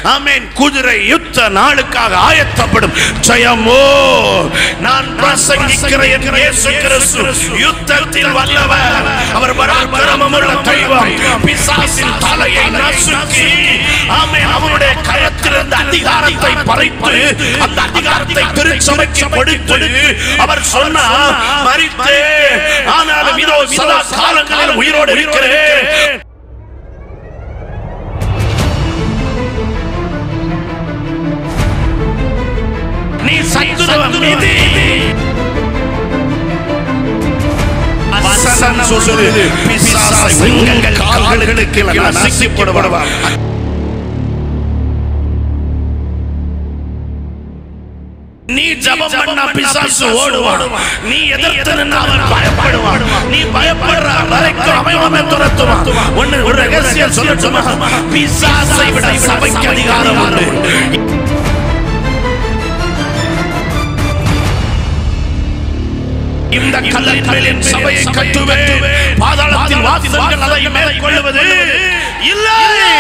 ஆமென் குதிரை யுத்த நாளுக்காக ஆயத்தப்படும் ஜெயமோ நான் பிரசங்கிக்கிற என் இயேசு கிறிஸ்து யுத்தத்தில் வல்லவர் அவர் பராக்கிரமமுள்ள தெய்வம் பிசாசின் தலையை நசுக்கி ஆமென் அவருடைய கரத்திலிருந்து அதிகாரத்தை பறித்து அந்த அதிகாரத்தை திருச்சபைக்கு கொடுத்து அவர் சொன்னார் மரித்தே ஆனாலும் இதோ சதா காலங்களில் உயிரோடு இருக்கிறேன் நீ சத்துருவம் மீது வசனம் சொல்லுது பிசாசை உங்கள் கால்களுக்கு நசிக்கப்படுவார் நீ ஜபம் பண்ணா பிசாசு ஓடுவான் நீ எதிர்த்து நின்னா அவன் பயப்படுவான் நீ பயப்படுற வரைக்கும் அவன் அவனை துரத்துவான் ஒண்ணு ஒரு ரகசியம் சொல்லட்டுமா பிசாசை விட சபைக்கு அதிகாரம் உண்டு இந்த கல்லின் மேல் என் சபையை கட்டுவேன் பாதாளத்தின் வாசல்கள் அதை மேற்கொள்ளுவது இல்லை